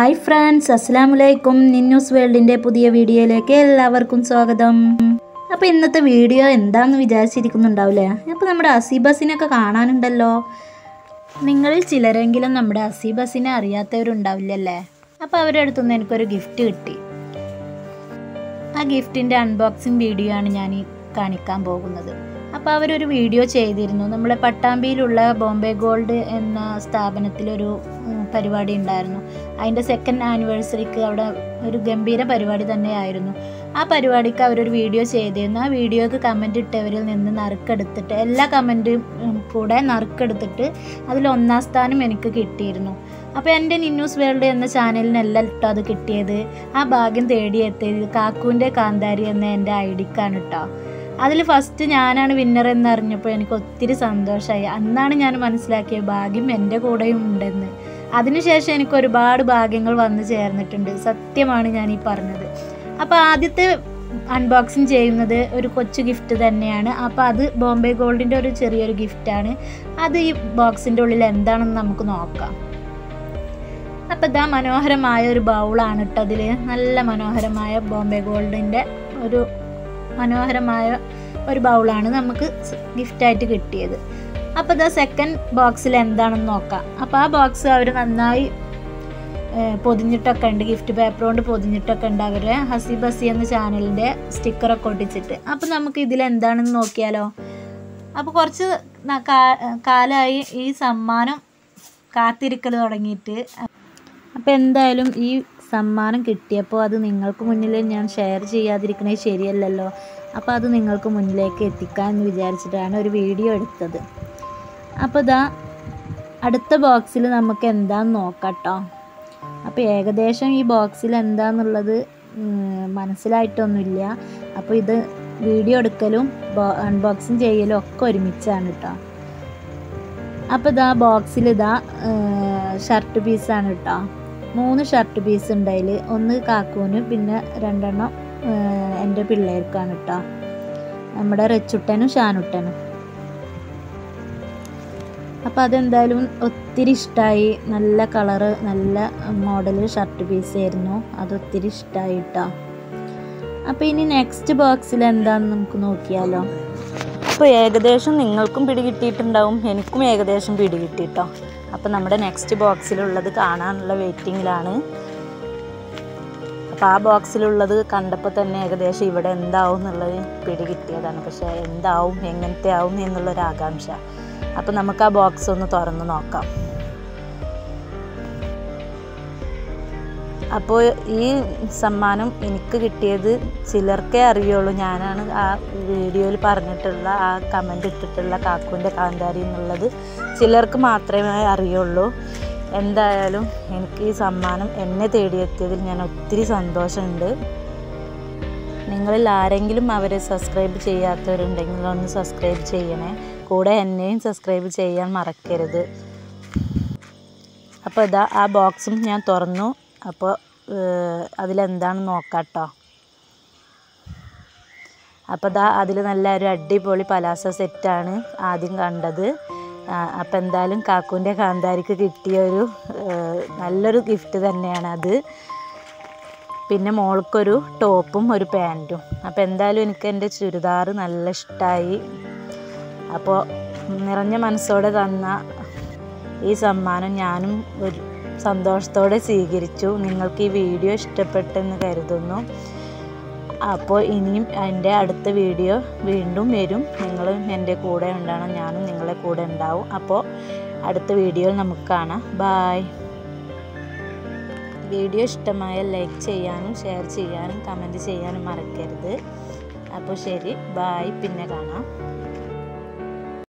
hi friends അസ്സാം വലൈക്കും നിന്നൂസ് വേൾഡിൻ്റെ പുതിയ വീഡിയോയിലേക്ക് എല്ലാവർക്കും സ്വാഗതം അപ്പോൾ ഇന്നത്തെ വീഡിയോ എന്താണെന്ന് വിചാരിച്ചിരിക്കുന്നുണ്ടാവില്ലേ അപ്പോൾ നമ്മുടെ അസീബസിനൊക്കെ കാണാനുണ്ടല്ലോ നിങ്ങളിൽ ചിലരെങ്കിലും നമ്മുടെ അസീബസിനെ അറിയാത്തവരുണ്ടാവില്ലല്ലേ അപ്പോൾ അവരുടെ അടുത്തുനിന്ന് എനിക്കൊരു ഗിഫ്റ്റ് കിട്ടി ആ ഗിഫ്റ്റിൻ്റെ അൺബോക്സിങ് വീഡിയോ ആണ് ഞാൻ ഈ കാണിക്കാൻ പോകുന്നത് അപ്പോൾ അവരൊരു വീഡിയോ ചെയ്തിരുന്നു നമ്മളെ പട്ടാമ്പിയിലുള്ള ബോംബെ ഗോൾഡ് എന്ന സ്ഥാപനത്തിലൊരു ഉം, പരിപാടി ഉണ്ടായിരുന്നു അതിൻ്റെ സെക്കൻഡ് ആനിവേഴ്സറിക്ക് അവിടെ ഒരു ഗംഭീര പരിപാടി തന്നെയായിരുന്നു ആ പരിപാടിക്ക് അവരൊരു വീഡിയോ ചെയ്തിരുന്നു ആ വീഡിയോക്ക് കമൻ്റ് ഇട്ടവരിൽ നിന്ന് നറുക്കെടുത്തിട്ട് എല്ലാ കമൻറ്റും കൂടെ നറുക്കെടുത്തിട്ട് അതിൽ ഒന്നാം സ്ഥാനം എനിക്ക് കിട്ടിയിരുന്നു അപ്പോൾ എൻ്റെ നിന്നൂസ് വേൾഡ് എന്ന ചാനലിനല്ല കേട്ടോ അത് കിട്ടിയത് ആ ഭാഗ്യം തേടിയെത്തിയത് കാക്കൂൻ്റെ കാന്താരി എന്ന എൻ്റെ ഐ ഡിക്കാണ് കേട്ടോ അതിൽ ഫസ്റ്റ് ഞാനാണ് വിന്നർ എന്ന് അറിഞ്ഞപ്പോൾ എനിക്ക് ഒത്തിരി സന്തോഷമായി അന്നാണ് ഞാൻ മനസ്സിലാക്കിയത് ഭാഗ്യം എൻ്റെ കൂടെയും ഉണ്ടെന്ന് അതിനുശേഷം എനിക്ക് ഒരുപാട് ഭാഗ്യങ്ങൾ വന്നു ചേർന്നിട്ടുണ്ട് സത്യമാണ് ഞാൻ ഈ പറഞ്ഞത് അപ്പോൾ ആദ്യത്തെ അൺബോക്സിങ് ചെയ്യുന്നത് ഒരു കൊച്ചു ഗിഫ്റ്റ് തന്നെയാണ് അപ്പോൾ അത് ബോംബെ ഗോൾഡിൻ്റെ ഒരു ചെറിയൊരു ഗിഫ്റ്റാണ് അത് ഈ ബോക്സിൻ്റെ ഉള്ളിൽ എന്താണെന്ന് നമുക്ക് നോക്കാം അപ്പോൾ ഇതാ മനോഹരമായ ഒരു ബൗളാണ് കേട്ടോ അതിൽ നല്ല മനോഹരമായ ബോംബെ ഗോൾഡിൻ്റെ ഒരു മനോഹരമായ ഒരു ബൗളാണ് നമുക്ക് ഗിഫ്റ്റായിട്ട് കിട്ടിയത് അപ്പോൾ ഇതാ സെക്കൻഡ് ബോക്സിൽ എന്താണെന്ന് നോക്കാം അപ്പോൾ ആ ബോക്സ് അവർ നന്നായി ഏഹ്, പൊതിഞ്ഞിട്ടൊക്കെ ഉണ്ട് ഗിഫ്റ്റ് പേപ്പർ കൊണ്ട് പൊതിഞ്ഞിട്ടൊക്കെ ഉണ്ട് അവരെ ഹസി ബസി എന്ന ചാനലിൻ്റെ സ്റ്റിക്കറൊക്കെ ഒട്ടിച്ചിട്ട് അപ്പോൾ നമുക്ക് ഇതിൽ എന്താണെന്ന് നോക്കിയാലോ അപ്പോൾ കുറച്ച് ന- കാ- കാലമായി ഈ സമ്മാനം കാത്തിരിക്കൽ തുടങ്ങിയിട്ട് അപ്പോൾ എന്തായാലും ഈ സമ്മാനം കിട്ടിയപ്പോൾ അത് നിങ്ങൾക്ക് മുന്നിൽ ഞാൻ ഷെയർ ചെയ്യാതിരിക്കണേ ശരിയല്ലല്ലോ അപ്പോൾ അത് നിങ്ങൾക്ക് മുന്നിലേക്ക് എത്തിക്കാമെന്ന് വിചാരിച്ചിട്ടാണ് ഒരു വീഡിയോ എടുത്തത് അപ്പോൾ ഇതാ അടുത്ത ബോക്സിൽ നമുക്ക് എന്താന്ന് നോക്കാം കേട്ടോ അപ്പോൾ ഏകദേശം ഈ ബോക്സിൽ എന്താന്നുള്ളത് ഉം, മനസ്സിലായിട്ടൊന്നുമില്ല അപ്പോൾ ഇത് വീഡിയോ എടുക്കലും അൺബോക്സിങ് ചെയ്യലും ഒക്കെ ഒരുമിച്ചാണ് കേട്ടോ അപ്പോൾ ഇതാ ബോക്സിൽ ഇതാ ഷർട്ട് പീസാണ് കേട്ടോ മൂന്ന് ഷർട്ട് പീസ് ഉണ്ട് അതിൽ ഒന്ന് കാക്കൂന് പിന്നെ രണ്ടെണ്ണം ഏഹ്, എൻ്റെ പിള്ളേർക്കാണ് കേട്ടോ നമ്മുടെ റെച്ചുട്ടനും ഷാനുട്ടനും അപ്പോൾ അതെന്തായാലും ഒത്തിരി ഇഷ്ടമായി നല്ല കളറ് നല്ല മോഡൽ ഷർട്ട് പീസ് ആയിരുന്നു അത് ഒത്തിരി ഇഷ്ടമായി കേട്ടോ അപ്പോൾ ഇനി നെക്സ്റ്റ് ബോക്സിൽ എന്താണെന്ന് നമുക്ക് നോക്കിയാലോ അപ്പോൾ ഏകദേശം നിങ്ങൾക്കും പിടി കിട്ടിയിട്ടുണ്ടാവും എനിക്കും ഏകദേശം പിടി കിട്ടിട്ടോ അപ്പോൾ നമ്മുടെ നെക്സ്റ്റ് ബോക്സിലുള്ളത് കാണാനുള്ള വെയിറ്റിങ്ങിലാണ് അപ്പോൾ ആ ബോക്സിലുള്ളത് കണ്ടപ്പോൾ തന്നെ ഏകദേശം ഇവിടെ എന്താവും എന്നുള്ളത് പിടി കിട്ടിയതാണ് പക്ഷേ എന്താവും എങ്ങനത്തെ ആവും എന്നുള്ളൊരു ആകാംക്ഷ അപ്പോൾ നമുക്ക് ആ ബോക്സ് ഒന്ന് തുറന്ന് നോക്കാം അപ്പോൾ ഈ സമ്മാനം എനിക്ക് കിട്ടിയത് ചിലർക്കേ അറിയുള്ളൂ ഞാനാണ് ആ വീഡിയോയിൽ പറഞ്ഞിട്ടുള്ള ആ കമൻ്റ് ഇട്ടിട്ടുള്ള കാക്കുവിൻ്റെ കാന്താരി എന്നുള്ളത് ചിലർക്ക് മാത്രമേ അറിയുള്ളൂ എന്തായാലും എനിക്ക് ഈ സമ്മാനം എന്നെ തേടിയെത്തിയതിൽ ഞാൻ ഒത്തിരി സന്തോഷമുണ്ട് നിങ്ങളിൽ ആരെങ്കിലും അവരെ സബ്സ്ക്രൈബ് ചെയ്യാത്തവരുണ്ടെങ്കിൽ ഒന്ന് സബ്സ്ക്രൈബ് ചെയ്യണേ കൂടെ എന്നെയും സബ്സ്ക്രൈബ് ചെയ്യാൻ മറക്കരുത് അപ്പോൾ ഇതാ ആ ബോക്സും ഞാൻ തുറന്നു അപ്പോൾ അതിലെന്താണെന്ന് നോക്കാം കേട്ടോ അപ്പോൾ ഇതാ അതിൽ നല്ല ഒരു അടിപൊളി പലാസ സെറ്റാണ് ആദ്യം കണ്ടത് അപ്പോൾ എന്തായാലും കാക്കുവിൻ്റെ കാന്താരിക്ക് കിട്ടിയ ഒരു ഏഹ്, നല്ലൊരു ഗിഫ്റ്റ് തന്നെയാണ് അത് പിന്നെ മോൾക്കൊരു ടോപ്പും ഒരു പാൻറ്റും അപ്പോൾ എന്തായാലും എനിക്ക് എൻ്റെ ചുരിദാർ നല്ല ഇഷ്ടമായി അപ്പോൾ നിറഞ്ഞ മനസ്സോടെ തന്ന ഈ സമ്മാനം ഞാനും ഒരു സന്തോഷത്തോടെ സ്വീകരിച്ചു നിങ്ങൾക്ക് ഈ വീഡിയോ ഇഷ്ടപ്പെട്ടെന്ന് കരുതുന്നു അപ്പോൾ ഇനിയും എൻ്റെ അടുത്ത വീഡിയോ വീണ്ടും വരും നിങ്ങളും എൻ്റെ കൂടെ ഉണ്ടാവണം ഞാനും നിങ്ങളെ കൂടെ ഉണ്ടാവും അപ്പോൾ അടുത്ത വീഡിയോയിൽ നമുക്ക് കാണാം ബായ് വീഡിയോ ഇഷ്ടമായ ലൈക്ക് ചെയ്യാനും ഷെയർ ചെയ്യാനും കമൻറ്റ് ചെയ്യാനും മറക്കരുത് അപ്പോൾ ശരി ബായ് പിന്നെ കാണാം